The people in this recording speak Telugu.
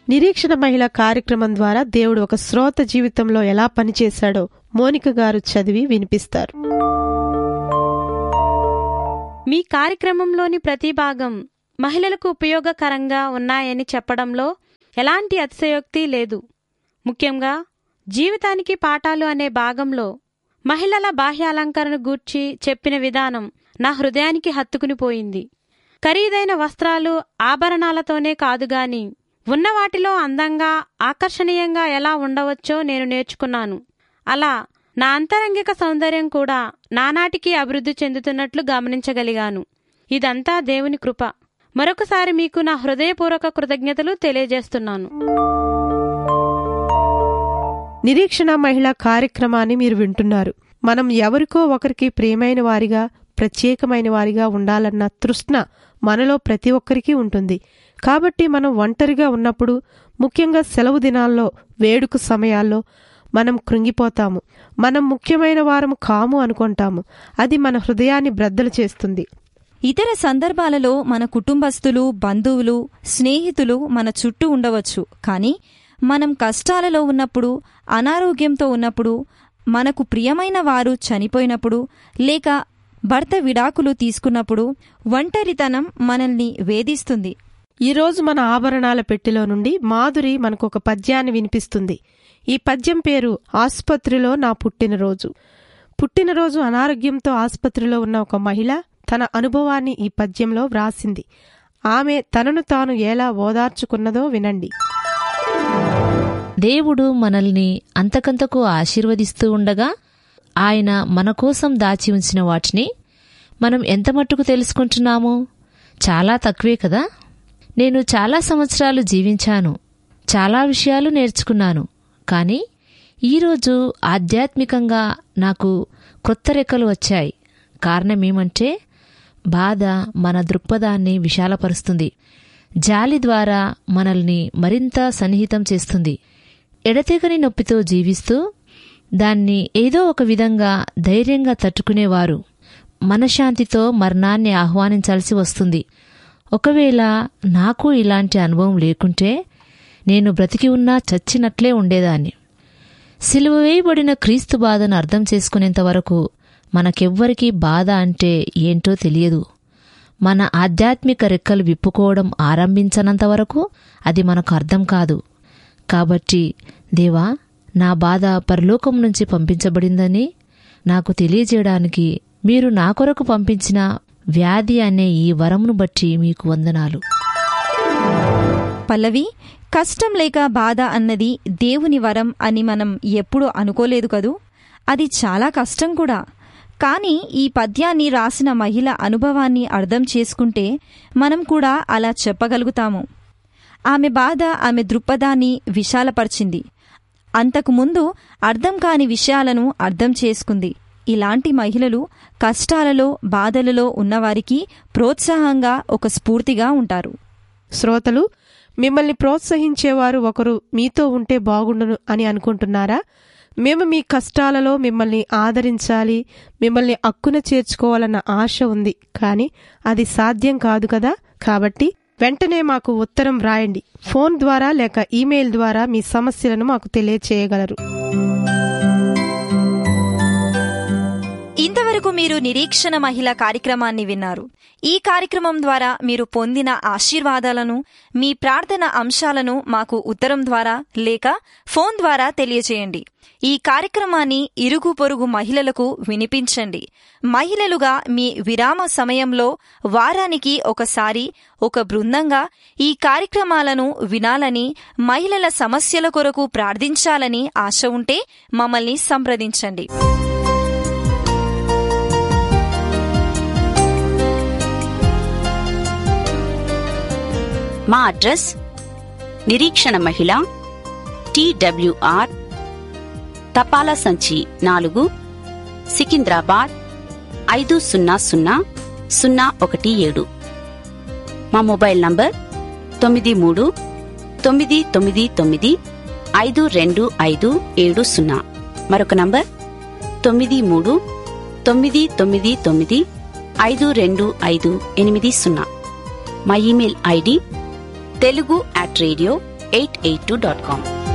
నిరీక్షణ మహిళ కార్యక్రమం ద్వారా దేవుడు ఒక శ్రోత జీవితంలో ఎలా పనిచేశాడో మోనిక గారు చదివి వినిపిస్తారు మీ కార్యక్రమంలోని ప్రతి భాగం మహిళలకు ఉపయోగకరంగా ఉన్నాయని చెప్పడంలో ఎలాంటి అతిశయోక్తి లేదు ముఖ్యంగా జీవితానికి పాఠాలు అనే భాగంలో మహిళల బాహ్య అలంకరణ గూర్చి చెప్పిన విధానం నా హృదయానికి హత్తుకుని పోయింది ఖరీదైన వస్త్రాలు ఆభరణాలతోనే కాదుగాని ఉన్న వాటిలో అందంగా ఆకర్షణీయంగా ఎలా ఉండవచ్చో నేను నేర్చుకున్నాను అలా నా అంతరంగిక సౌందర్యం కూడా నానాటికి అభివృద్ధి చెందుతున్నట్లు గమనించగలిగాను ఇదంతా దేవుని కృప మరొకసారి మీకు నా హృదయపూర్వక కృతజ్ఞతలు తెలియజేస్తున్నాను నిరీక్షణ మహిళ కార్యక్రమాన్ని మీరు వింటున్నారు మనం ఎవరికో ఒకరికి ప్రియమైన వారిగా ప్రత్యేకమైన వారిగా ఉండాలన్న తృష్ణ మనలో ప్రతి ఒక్కరికి ఉంటుంది కాబట్టి మనం ఒంటరిగా ఉన్నప్పుడు ముఖ్యంగా సెలవు దినాల్లో వేడుక సమయాల్లో మనం కృంగిపోతాము మనం ముఖ్యమైన వారము కాము అనుకుంటాము అది మన హృదయాన్ని బ్రద్దలు చేస్తుంది ఇతర సందర్భాలలో మన కుటుంబస్తులు బంధువులు స్నేహితులు మన చుట్టూ ఉండవచ్చు కానీ మనం కష్టాలలో ఉన్నప్పుడు అనారోగ్యంతో ఉన్నప్పుడు మనకు ప్రియమైన వారు చనిపోయినప్పుడు లేక భర్త విడాకులు తీసుకున్నప్పుడు ఒంటరితనం మనల్ని వేధిస్తుంది ఈరోజు మన ఆభరణాల పెట్టెలో నుండి మాధురి మనకు ఒక పద్యాన్ని వినిపిస్తుంది ఈ పద్యం పేరు ఆసుపత్రిలో నా పుట్టినరోజు పుట్టినరోజు అనారోగ్యంతో ఆసుపత్రిలో ఉన్న ఒక మహిళ తన అనుభవాన్ని ఈ పద్యంలో వ్రాసింది ఆమె తనను తాను ఎలా ఓదార్చుకున్నదో వినండి దేవుడు మనల్ని అంతకంతకు ఆశీర్వదిస్తూ ఉండగా ఆయన మన కోసం దాచి ఉంచిన వాటిని మనం ఎంత మట్టుకు తెలుసుకుంటున్నాము చాలా తక్కువే కదా నేను చాలా సంవత్సరాలు జీవించాను చాలా విషయాలు నేర్చుకున్నాను కానీ ఈరోజు ఆధ్యాత్మికంగా నాకు క్రొత్త రెక్కలు వచ్చాయి కారణమేమంటే బాధ మన దృక్పథాన్ని విశాలపరుస్తుంది జాలి ద్వారా మనల్ని మరింత సన్నిహితం చేస్తుంది ఎడతెగని నొప్పితో జీవిస్తూ దాన్ని ఏదో ఒక విధంగా ధైర్యంగా తట్టుకునేవారు మనశ్శాంతితో మరణాన్ని ఆహ్వానించాల్సి వస్తుంది ఒకవేళ నాకు ఇలాంటి అనుభవం లేకుంటే నేను బ్రతికి ఉన్నా చచ్చినట్లే ఉండేదాన్ని సిలువ వేయబడిన క్రీస్తు బాధను అర్థం చేసుకునేంత వరకు మనకెవ్వరికీ బాధ అంటే ఏంటో తెలియదు మన ఆధ్యాత్మిక రెక్కలు విప్పుకోవడం ఆరంభించనంత వరకు అది మనకు అర్థం కాదు కాబట్టి దేవా నా బాధ పరలోకం నుంచి పంపించబడిందని నాకు తెలియజేయడానికి మీరు నా కొరకు పంపించిన వ్యాధి అనే ఈ వరమును బట్టి మీకు వందనాలు పల్లవి కష్టం లేక బాధ అన్నది దేవుని వరం అని మనం ఎప్పుడూ అనుకోలేదు కదూ అది చాలా కష్టం కూడా కానీ ఈ పద్యాన్ని రాసిన మహిళ అనుభవాన్ని అర్థం చేసుకుంటే మనం కూడా అలా చెప్పగలుగుతాము ఆమె బాధ ఆమె దృక్పథాన్ని విశాలపరిచింది అంతకుముందు అర్థం కాని విషయాలను అర్థం చేసుకుంది ఇలాంటి మహిళలు కష్టాలలో బాధలలో ఉన్నవారికి ప్రోత్సాహంగా ఒక స్ఫూర్తిగా ఉంటారు శ్రోతలు మిమ్మల్ని ప్రోత్సహించేవారు ఒకరు మీతో ఉంటే బాగుండును అని అనుకుంటున్నారా మేము మీ కష్టాలలో మిమ్మల్ని ఆదరించాలి మిమ్మల్ని అక్కున చేర్చుకోవాలన్న ఆశ ఉంది కానీ అది సాధ్యం కాదు కదా కాబట్టి వెంటనే మాకు ఉత్తరం రాయండి ఫోన్ ద్వారా లేక ఈమెయిల్ ద్వారా మీ సమస్యలను మాకు తెలియచేయగలరు ఇంతవరకు మీరు నిరీక్షణ మహిళ కార్యక్రమాన్ని విన్నారు ఈ కార్యక్రమం ద్వారా మీరు పొందిన ఆశీర్వాదాలను మీ ప్రార్థన అంశాలను మాకు ఉత్తరం ద్వారా లేక ఫోన్ ద్వారా తెలియచేయండి ఈ కార్యక్రమాన్ని ఇరుగు పొరుగు మహిళలకు వినిపించండి మహిళలుగా మీ విరామ సమయంలో వారానికి ఒకసారి ఒక బృందంగా ఈ కార్యక్రమాలను వినాలని మహిళల సమస్యల కొరకు ప్రార్థించాలని ఆశ ఉంటే మమ్మల్ని సంప్రదించండి మా అడ్రస్ నిరీక్షణ మహిళ టిడబ్ల్యూఆర్ తపాలా సంచి నాలుగు సికింద్రాబాద్ ఐదు సున్నా సున్నా సున్నా ఒకటి ఏడు మా మొబైల్ నంబర్ తొమ్మిది మూడు తొమ్మిది తొమ్మిది తొమ్మిది ఐదు రెండు ఐదు ఏడు సున్నా మరొక నంబర్ తొమ్మిది మూడు తొమ్మిది తొమ్మిది తొమ్మిది ఐదు రెండు ఐదు ఎనిమిది సున్నా మా email ID Telugu at radio eight eight two dot com